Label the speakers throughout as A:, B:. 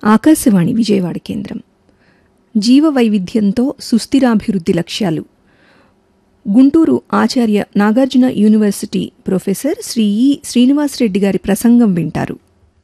A: ఆకాశవాణి విజయవాడ కేంద్రం జీవ వైవిధ్యంతో సుస్థిరాభివృద్ధి లక్ష్యాలు Guntur Acharya Nagarjuna university professor Shri E Srinivasareddy గారి ప్రసంగం వింటారు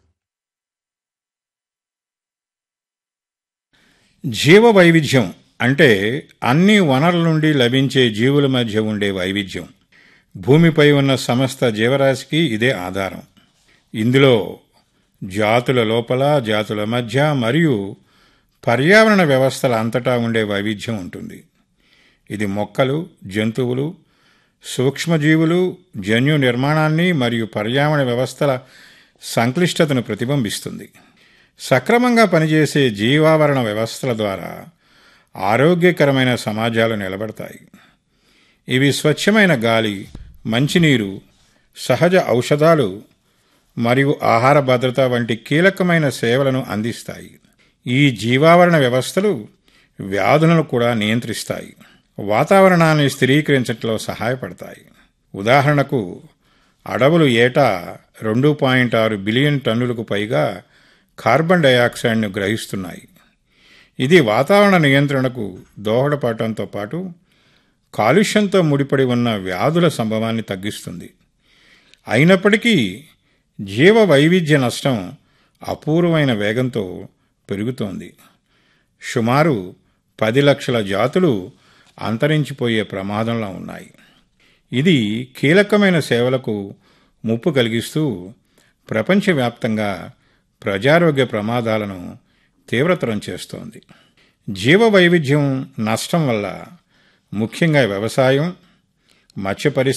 B: జీవ వైవిధ్యం అంటే అన్ని వనరుల నుండి లభించే జీవుల మధ్య ఉండే వైవిధ్యం భూమిపై ఉన్న సమస్త జీవరాశికి ఇదే ఆధారం ఇందులో జాతుల లోపల జాతుల మధ్య మరియు పర్యావరణ వ్యవస్థల అంతటా ఉండే వైవిధ్యం ఉంటుంది ఇది మొక్కలు జంతువులు సూక్ష్మజీవులు జన్యు నిర్మాణాన్ని మరియు పర్యావరణ వ్యవస్థల సంక్లిష్టతను ప్రతిబింబిస్తుంది సక్రమంగా పనిచేసే జీవావరణ వ్యవస్థల ద్వారా ఆరోగ్యకరమైన సమాజాలు నిలబడతాయి ఇవి స్వచ్ఛమైన గాలి మంచినీరు సహజ ఔషధాలు మరియు ఆహార భద్రత వంటి కీలకమైన సేవలను అందిస్తాయి ఈ జీవావరణ వ్యవస్థలు వ్యాధులను కూడా నియంత్రిస్తాయి వాతావరణాన్ని స్థిరీకరించడంలో సహాయపడతాయి ఉదాహరణకు అడవులు ఏటా రెండు పాయింట్ ఆరు బిలియన్ టన్నులకు పైగా కార్బన్ డయాక్సైడ్ను గ్రహిస్తున్నాయి ఇది వాతావరణ నియంత్రణకు దోహదపడటంతో పాటు కాలుష్యంతో ముడిపడి ఉన్న వ్యాధుల సంభవాన్ని తగ్గిస్తుంది అయినప్పటికీ జీవ వైవిధ్య నష్టం అపూర్వమైన వేగంతో పెరుగుతోంది సుమారు పది లక్షల జాతులు అంతరించిపోయే ప్రమాదంలో ఉన్నాయి ఇది కీలకమైన సేవలకు ముప్పు కలిగిస్తూ ప్రపంచవ్యాప్తంగా ప్రజారోగ్య ప్రమాదాలను తీవ్రతరం చేస్తోంది జీవ వైవిధ్యం నష్టం వల్ల ముఖ్యంగా వ్యవసాయం మత్స్య పరిశ్రమ